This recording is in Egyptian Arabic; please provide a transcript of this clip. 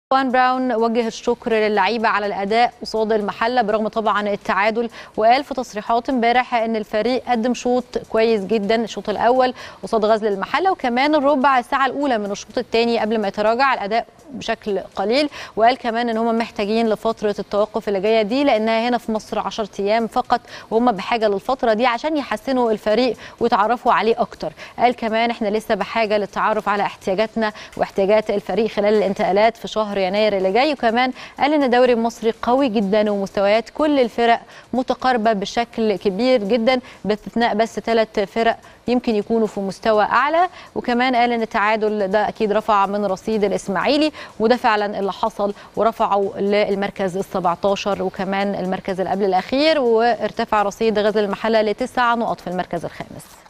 وان براون وجه الشكر للعيبه على الاداء قصاد المحله برغم طبعا التعادل وقال في تصريحات امبارح ان الفريق قدم شوط كويس جدا الشوط الاول قصاد غزل المحله وكمان الربع الساعه الاولى من الشوط الثاني قبل ما يتراجع الاداء بشكل قليل وقال كمان ان هم محتاجين لفتره التوقف اللي جايه دي لانها هنا في مصر 10 ايام فقط وهم بحاجه للفتره دي عشان يحسنوا الفريق ويتعرفوا عليه اكتر قال كمان احنا لسه بحاجه للتعرف على احتياجاتنا واحتياجات الفريق خلال الانتقالات في شهر يناير اللي جاي وكمان قال ان الدوري المصري قوي جدا ومستويات كل الفرق متقاربه بشكل كبير جدا باستثناء بس ثلاث فرق يمكن يكونوا في مستوى اعلى وكمان قال ان التعادل ده اكيد رفع من رصيد الاسماعيلي وده فعلا اللي حصل ورفعوا للمركز ال 17 وكمان المركز اللي قبل الاخير وارتفع رصيد غزل المحله لتسع نقط في المركز الخامس